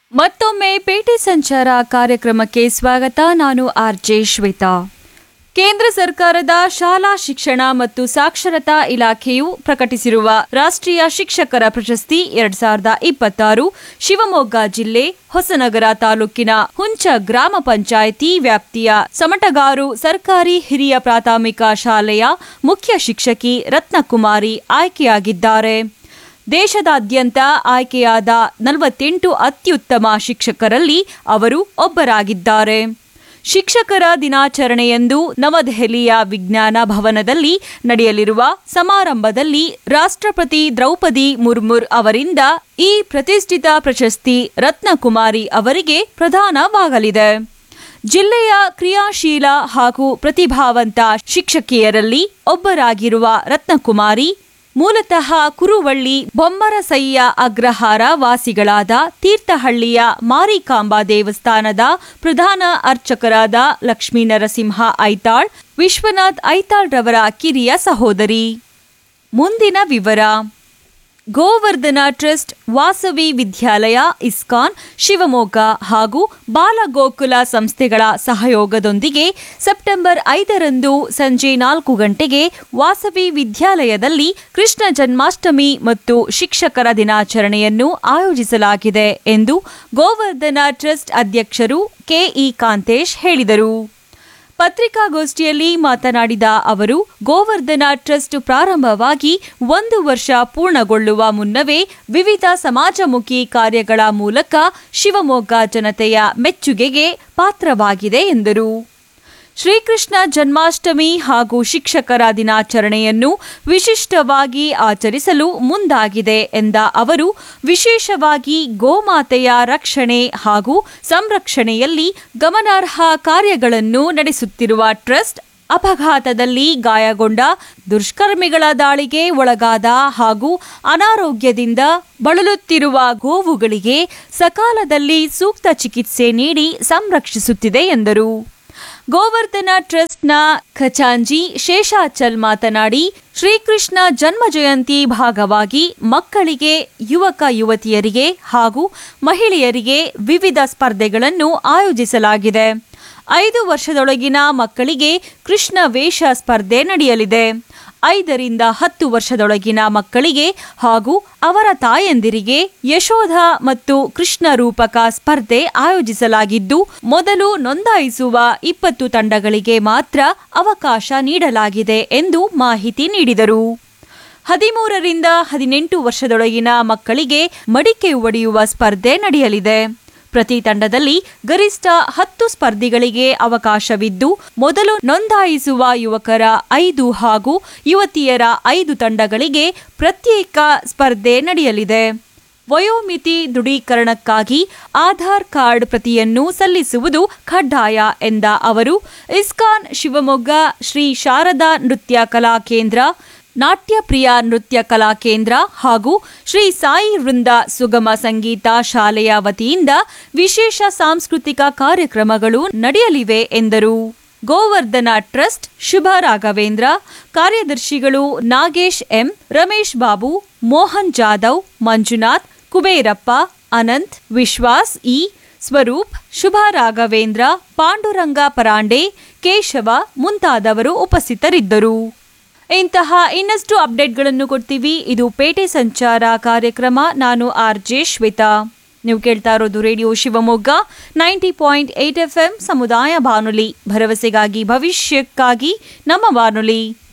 ಮತ್ತೊಮ್ಮೆ ಪೇಟೆ ಸಂಚಾರ ಕಾರ್ಯಕ್ರಮಕ್ಕೆ ಸ್ವಾಗತ ನಾನು ಆರ್ ಜೆ ಶ್ವೇತಾ ಕೇಂದ್ರ ಸರ್ಕಾರದ ಶಾಲಾ ಶಿಕ್ಷಣ ಮತ್ತು ಸಾಕ್ಷರತಾ ಇಲಾಖೆಯು ಪ್ರಕಟಿಸಿರುವ ರಾಷ್ಟ್ರೀಯ ಶಿಕ್ಷಕರ ಪ್ರಶಸ್ತಿ ಎರಡ್ ಸಾವಿರದ ಇಪ್ಪತ್ತಾರು ಶಿವಮೊಗ್ಗ ಜಿಲ್ಲೆ ಹೊಸನಗರ ತಾಲೂಕಿನ ಹುಂಚ ಗ್ರಾಮ ಪಂಚಾಯಿತಿ ವ್ಯಾಪ್ತಿಯ ಸಮಟಗಾರು ಸರ್ಕಾರಿ ಹಿರಿಯ ಪ್ರಾಥಮಿಕ ಶಾಲೆಯ ಮುಖ್ಯ ಶಿಕ್ಷಕಿ ರತ್ನಕುಮಾರಿ ಆಯ್ಕೆಯಾಗಿದ್ದಾರೆ ದೇಶದಾದ್ಯಂತ ಆಯ್ಕೆಯಾದ ನಲವತ್ತೆಂಟು ಅತ್ಯುತ್ತಮ ಶಿಕ್ಷಕರಲ್ಲಿ ಅವರು ಒಬ್ಬರಾಗಿದ್ದಾರೆ ಶಿಕ್ಷಕರ ದಿನಾಚರಣೆಯಂದು ನವದೆಹಲಿಯ ವಿಜ್ಞಾನ ಭವನದಲ್ಲಿ ನಡೆಯಲಿರುವ ಸಮಾರಂಭದಲ್ಲಿ ರಾಷ್ಟ್ರಪತಿ ದ್ರೌಪದಿ ಮುರ್ಮುರ್ ಅವರಿಂದ ಈ ಪ್ರತಿಷ್ಠಿತ ಪ್ರಶಸ್ತಿ ರತ್ನಕುಮಾರಿ ಅವರಿಗೆ ಪ್ರದಾನವಾಗಲಿದೆ ಜಿಲ್ಲೆಯ ಕ್ರಿಯಾಶೀಲ ಹಾಗೂ ಪ್ರತಿಭಾವಂತ ಶಿಕ್ಷಕಿಯರಲ್ಲಿ ಒಬ್ಬರಾಗಿರುವ ರತ್ನಕುಮಾರಿ ಮೂಲತಃ ಕುರುವಳ್ಳಿ ಬೊಮ್ಮರಸಯ್ಯ ಅಗ್ರಹಾರ ವಾಸಿಗಳಾದ ತೀರ್ಥಹಳ್ಳಿಯ ಮಾರಿಕಾಂಬಾ ದೇವಸ್ಥಾನದ ಪ್ರಧಾನ ಅರ್ಚಕರಾದ ಲಕ್ಷ್ಮೀ ನರಸಿಂಹ ಐತಾಳ್ ವಿಶ್ವನಾಥ್ ಐತಾಳ್ ರವರ ಕಿರಿಯ ಸಹೋದರಿ ಮುಂದಿನ ವಿವರ ಗೋವರ್ಧನ ಟ್ರಸ್ಟ್ ವಾಸವಿ ವಿದ್ಯಾಲಯ ಇಸ್ಕಾನ್ ಶಿವಮೊಗ್ಗ ಹಾಗೂ ಬಾಲಗೋಕುಲ ಸಂಸ್ಥೆಗಳ ಸಹಯೋಗದೊಂದಿಗೆ ಸೆಪ್ಟೆಂಬರ್ ಐದರಂದು ಸಂಜೆ ನಾಲ್ಕು ಗಂಟೆಗೆ ವಾಸವಿ ವಿದ್ಯಾಲಯದಲ್ಲಿ ಕೃಷ್ಣ ಜನ್ಮಾಷ್ಟಮಿ ಮತ್ತು ಶಿಕ್ಷಕರ ದಿನಾಚರಣೆಯನ್ನು ಆಯೋಜಿಸಲಾಗಿದೆ ಎಂದು ಗೋವರ್ಧನ ಟ್ರಸ್ಟ್ ಅಧ್ಯಕ್ಷರು ಕೆಇ ಕಾಂತೇಶ್ ಹೇಳಿದರು ಪತ್ರಿಕಾಗೋಷ್ಠಿಯಲ್ಲಿ ಮಾತನಾಡಿದ ಅವರು ಗೋವರ್ಧನ ಟ್ರಸ್ಟ್ ಪ್ರಾರಂಭವಾಗಿ ಒಂದು ವರ್ಷ ಪೂರ್ಣಗೊಳ್ಳುವ ಮುನ್ನವೇ ವಿವಿಧ ಸಮಾಜಮುಖಿ ಕಾರ್ಯಗಳ ಮೂಲಕ ಶಿವಮೊಗ್ಗ ಜನತೆಯ ಮೆಚ್ಚುಗೆಗೆ ಪಾತ್ರವಾಗಿದೆ ಎಂದರು ಶ್ರೀಕೃಷ್ಣ ಜನ್ಮಾಷ್ಟಮಿ ಹಾಗೂ ಶಿಕ್ಷಕರ ದಿನಾಚರಣೆಯನ್ನು ವಿಶಿಷ್ಟವಾಗಿ ಆಚರಿಸಲು ಮುಂದಾಗಿದೆ ಎಂದ ಅವರು ವಿಶೇಷವಾಗಿ ಗೋಮಾತೆಯ ರಕ್ಷಣೆ ಹಾಗೂ ಸಂರಕ್ಷಣೆಯಲ್ಲಿ ಗಮನಾರ್ಹ ಕಾರ್ಯಗಳನ್ನು ನಡೆಸುತ್ತಿರುವ ಟ್ರಸ್ಟ್ ಅಪಘಾತದಲ್ಲಿ ಗಾಯಗೊಂಡ ದುಷ್ಕರ್ಮಿಗಳ ದಾಳಿಗೆ ಒಳಗಾದ ಹಾಗೂ ಅನಾರೋಗ್ಯದಿಂದ ಬಳಲುತ್ತಿರುವ ಗೋವುಗಳಿಗೆ ಸಕಾಲದಲ್ಲಿ ಸೂಕ್ತ ಚಿಕಿತ್ಸೆ ನೀಡಿ ಸಂರಕ್ಷಿಸುತ್ತಿದೆ ಎಂದರು ಗೋವರ್ಧನ ಟ್ರಸ್ಟ್ನ ಖಚಾಂಜಿ ಶೇಷಾಚಲ್ ಮಾತನಾಡಿ ಶ್ರೀಕೃಷ್ಣ ಜನ್ಮ ಜಯಂತಿ ಭಾಗವಾಗಿ ಮಕ್ಕಳಿಗೆ ಯುವಕ ಯುವತಿಯರಿಗೆ ಹಾಗೂ ಮಹಿಳೆಯರಿಗೆ ವಿವಿಧ ಸ್ಪರ್ಧೆಗಳನ್ನು ಆಯೋಜಿಸಲಾಗಿದೆ ಐದು ವರ್ಷದೊಳಗಿನ ಮಕ್ಕಳಿಗೆ ಕೃಷ್ಣ ವೇಷ ಸ್ಪರ್ಧೆ ನಡೆಯಲಿದೆ ಐದರಿಂದ ಹತ್ತು ವರ್ಷದೊಳಗಿನ ಮಕ್ಕಳಿಗೆ ಹಾಗೂ ಅವರ ತಾಯಂದಿರಿಗೆ ಯಶೋಧ ಮತ್ತು ಕೃಷ್ಣ ರೂಪಕ ಸ್ಪರ್ಧೆ ಆಯೋಜಿಸಲಾಗಿದ್ದು ಮೊದಲು ನೋಂದಾಯಿಸುವ ಇಪ್ಪತ್ತು ತಂಡಗಳಿಗೆ ಮಾತ್ರ ಅವಕಾಶ ನೀಡಲಾಗಿದೆ ಎಂದು ಮಾಹಿತಿ ನೀಡಿದರು ಹದಿಮೂರರಿಂದ ಹದಿನೆಂಟು ವರ್ಷದೊಳಗಿನ ಮಕ್ಕಳಿಗೆ ಮಡಿಕೆ ಒಡೆಯುವ ಸ್ಪರ್ಧೆ ನಡೆಯಲಿದೆ ಪ್ರತಿ ತಂಡದಲ್ಲಿ ಗರಿಷ್ಠ ಹತ್ತು ಸ್ಪರ್ಧಿಗಳಿಗೆ ಅವಕಾಶವಿದ್ದು ಮೊದಲು ನೋಂದಾಯಿಸುವ ಯುವಕರ ಐದು ಹಾಗೂ ಯುವತಿಯರ ಐದು ತಂಡಗಳಿಗೆ ಪ್ರತ್ಯೇಕ ಸ್ಪರ್ಧೆ ನಡೆಯಲಿದೆ ವಯೋಮಿತಿ ದೃಢೀಕರಣಕ್ಕಾಗಿ ಆಧಾರ್ ಕಾರ್ಡ್ ಪ್ರತಿಯನ್ನು ಸಲ್ಲಿಸುವುದು ಕಡ್ಡಾಯ ಎಂದ ಅವರು ಇಸ್ಕಾನ್ ಶಿವಮೊಗ್ಗ ಶ್ರೀ ಶಾರದಾ ನೃತ್ಯ ಕಲಾ ಕೇಂದ್ರ ನಾಟ್ಯಪ್ರಿಯ ನೃತ್ಯ ಕಲಾ ಕೇಂದ್ರ ಹಾಗೂ ಶ್ರೀ ಸಾಯಿ ವೃಂದ ಸುಗಮ ಸಂಗೀತ ಶಾಲೆಯ ವತಿಯಿಂದ ವಿಶೇಷ ಸಾಂಸ್ಕೃತಿಕ ಕಾರ್ಯಕ್ರಮಗಳು ನಡೆಯಲಿವೆ ಎಂದರು ಗೋವರ್ಧನ ಟ್ರಸ್ಟ್ ಶುಭ ರಾಘವೇಂದ್ರ ಕಾರ್ಯದರ್ಶಿಗಳು ನಾಗೇಶ್ ಎಂ ರಮೇಶ್ ಬಾಬು ಮೋಹನ್ ಜಾಧವ್ ಮಂಜುನಾಥ್ ಕುಬೇರಪ್ಪ ಅನಂತ್ ವಿಶ್ವಾಸ್ ಇ ಸ್ವರೂಪ್ ಶುಭ ರಾಘವೇಂದ್ರ ಪಾಂಡುರಂಗ ಪರಾಂಡೆ ಕೇಶವ ಮುಂತಾದವರು ಉಪಸ್ಥಿತರಿದ್ದರು ಇಂತಹ ಇನ್ನಷ್ಟು ಅಪ್ಡೇಟ್ಗಳನ್ನು ಕೊಡ್ತೀವಿ ಇದು ಪೇಟೆ ಸಂಚಾರ ಕಾರ್ಯಕ್ರಮ ನಾನು ಆರ್ ಜೆ ಶ್ವೇತಾ ನೀವು ಕೇಳ್ತಾ ಇರೋದು radio Shivamogga ninety point eight FM ಎಂ ಸಮುದಾಯ ಬಾನುಲಿ ಭರವಸೆಗಾಗಿ ಭವಿಷ್ಯಕ್ಕಾಗಿ ನಮ್ಮ ಬಾನುಲಿ